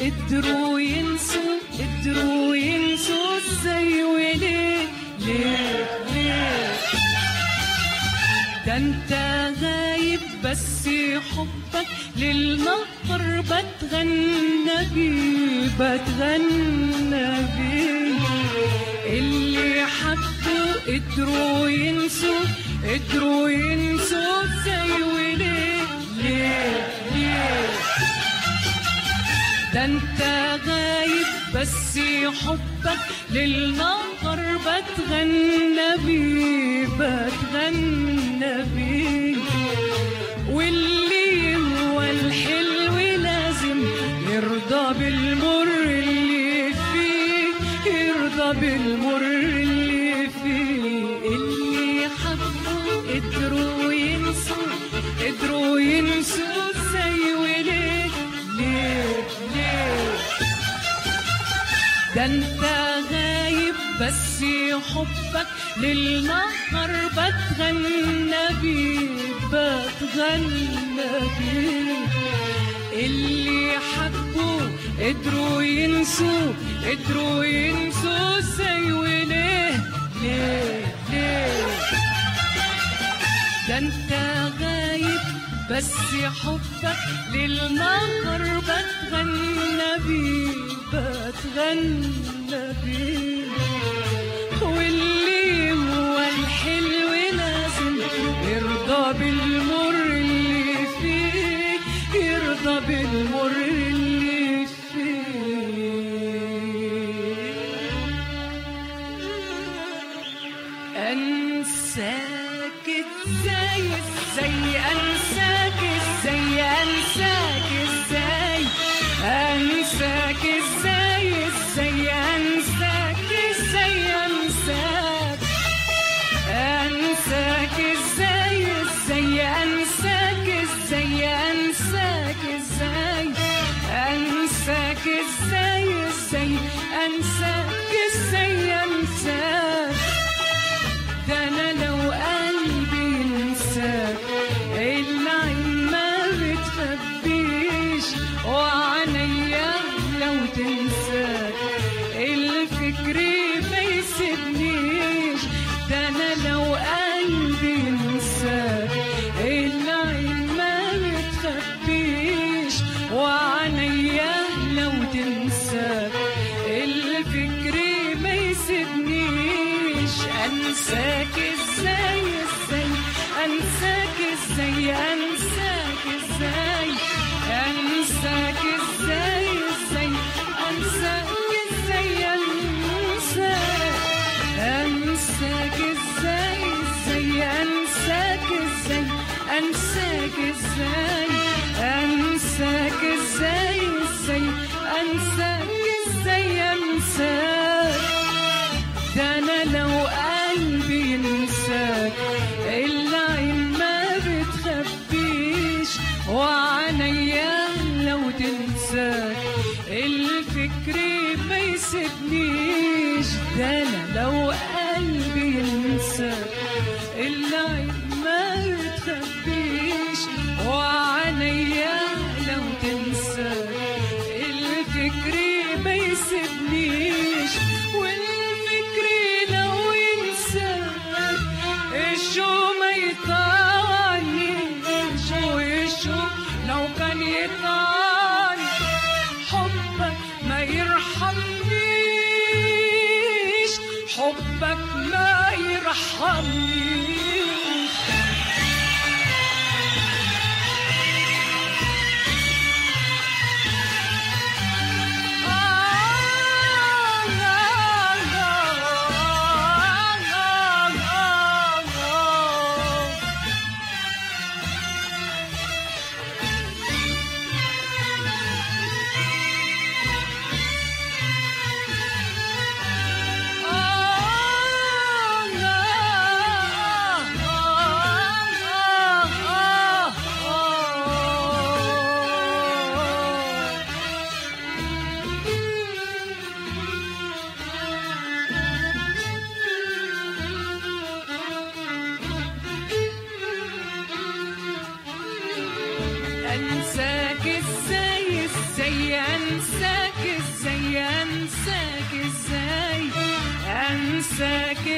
قدروا ينسوا قدروا ينسوا ازاي وليه ليه ليه ده انت غايب بس حبك للنهر بتغنى بيه بتغنى بيه اللي حبوا قدروا ينسوا قدروا ينسوا ازاي وليه ليه ليه ده انت غايب بس حبك للنهر بتغنى بيه بتغنى بيه واللي هو الحلو لازم يرضى بالمر اللي فيه يرضى بالمر اللي فيه اللي حبوا قدروا ينسوا قدروا ينسوا ازاي وليه ليه ليه ده انت غايب بس حبك للنهر بتغنى بيه بتغنى بيه اللي حبوا قدروا ينسوا قدروا ينسوا ازاي وليه ليه ليه ده انت غايب بس حبك للنهر بتغنى بيه بتغنى بيه واللي هو الحلو لازم يرضى بالمر اللي فيه يرضى بالمر اللي فيه انساك ازاي ازاي انساك ازاي انساك ازاي انساك ازاي ازاي انساك ازاي انساك انساك ازاي ازاي انساك ازاي انساك ازاي انساك ازاي ازاي انساك ازاي انساك ده انا لو قلبي ينساك العين ما بتخبيش وعينيا لو تنساك الفكر ما يسيبنيش ده انا لو قلبي ينساك العين ما بتخبيش وعينيا لو تنساك الفكر ما يسيبنيش انساك ازاي ازاي انساك ازاي انساك ازاي انساك ازاي ازاي انساك ازاي انساك انساك ازاي ازاي انساك ازاي انساك ازاي انساك ازاي ازاي انساك ازاي انساك ده انا لو قلبي ينساك العين ما بتخبيش وعينيا لو تنساك الفكر ما يسيبنيش ده انا لو قلبي ينساك العين ما بتخبيش وعينيا لو تنساك الفكر ما يسيبنيش والفكر لو ينساك الشو ما يطاني شو الشو لو كان يطاني حبك ما يرحمنيش حبك ما يرحمنيش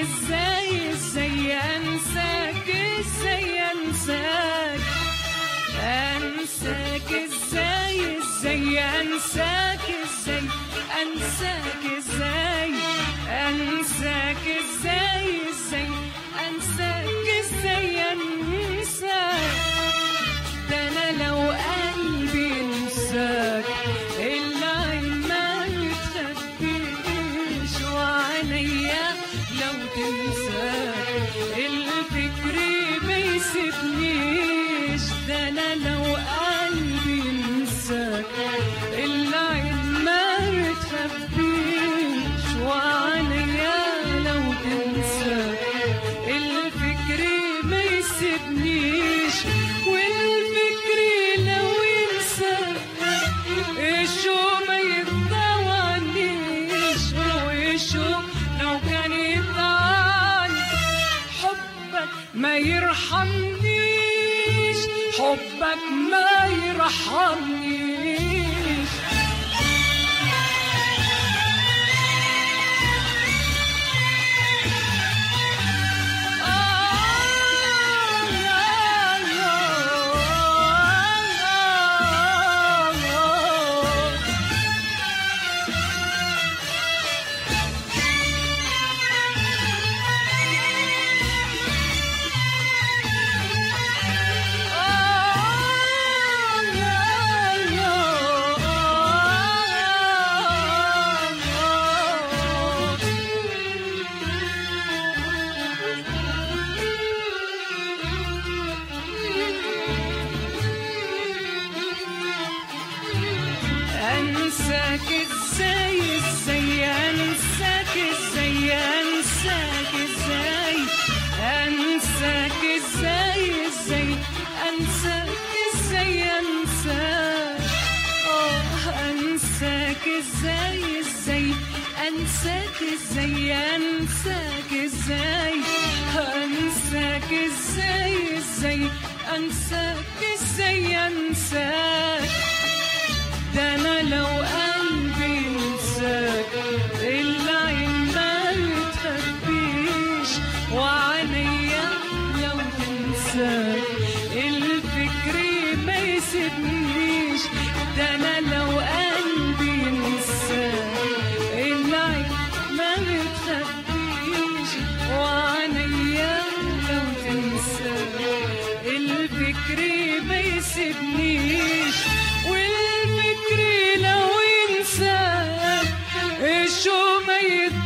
ازاي ازاي انساك ازاي انساك انساك ازاي ازاي انساك ازاي انساك ازاي انساك ازاي ازاي انساك ازاي انساك ده انا لو قلبي انساك العين ما تخبيش وعليا لو تنساك الفكر ما يسيبنيش ده انا لو قلبي انساك العين ما تخبيش وعليا لو تنساك الفكر ما يسيبنيش والفكر لو ينساك الشو ما يتطوعنيش وشو لو كان يطعني حبك ما يرحمنيش حبك ما يرحمنيش انساك ازاي ازاي انساك ازاي انساك ازاي انساك ازاي ازاي انساك ازاي انساك اه انساك ازاي ازاي انساك ازاي انساك ازاي انساك ازاي ازاي انساك ازاي انساك ده انا لو قلبي انساك العين ما تخبيش وعينيا لو تنساك الفكر ما يسيبنيش ده انا لو قلبي انساك العين ما تخبيش وعينيا لو تنساك الفكر ما يسيبنيش والفكر لو ينساك الشو ما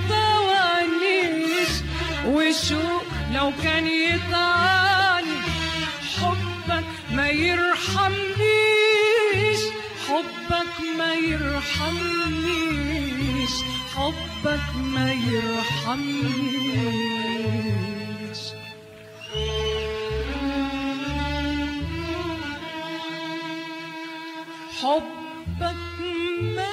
يتطوعنيش وشو لو كان يطعني حبك ما يرحمنيش حبك ما يرحمنيش حبك ما يرحمنيش حبك ما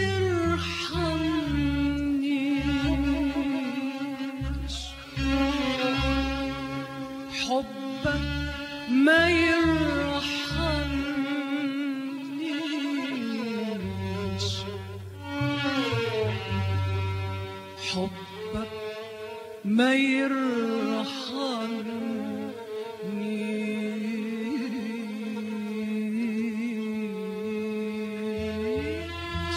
يرحمنيش حبك ما يرحمنيش حبك ما يرحمنيش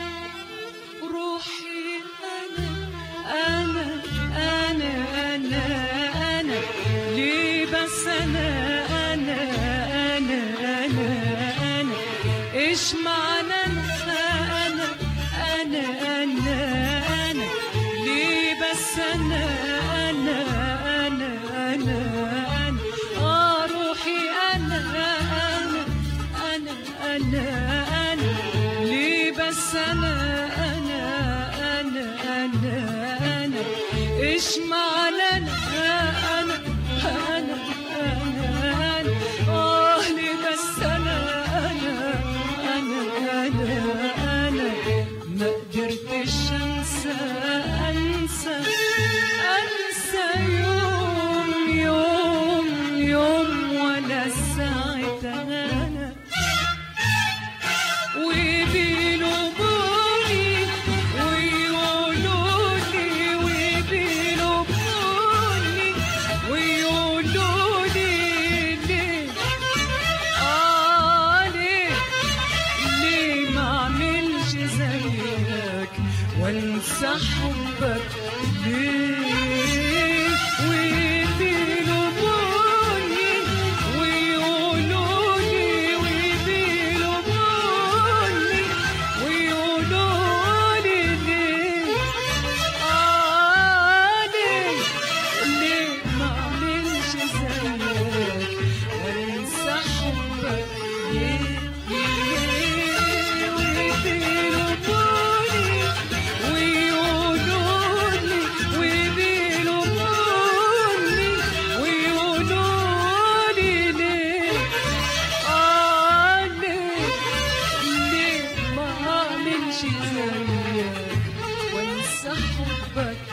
روحي أنا أنا أنا أنا أنا ليه بس أنا أنا أنا أنا أنا إيش معنى أنا أنا أنا أنا أنا ليه بس أنا أنا أنا أنا أنا آه روحي أنا أنا أنا أنا أنا ليه بس أنا أنا أنا أنا أنا إيش معنى أنا أنا أنا أنا أنا آه ليه بس أنا أنا أنا أنا أنا ما قدرتش أنسى أنسى أنسى يوم يوم يوم ولا ساعة أنا وبيلوموني ويقولوا لي وبيلوموني وانسى حبك ليه وبيلوموني ويقولوا لي وبيلوموني ويقولوا لي ليه آه ليه ليه ما اعملش زيك وانسى حبك ليه ليه وبيلوموني ويقولوا لي وبيلوموني ويقولوا لي ليه آه ليه ليه ما اعملش زيك وانسى حبك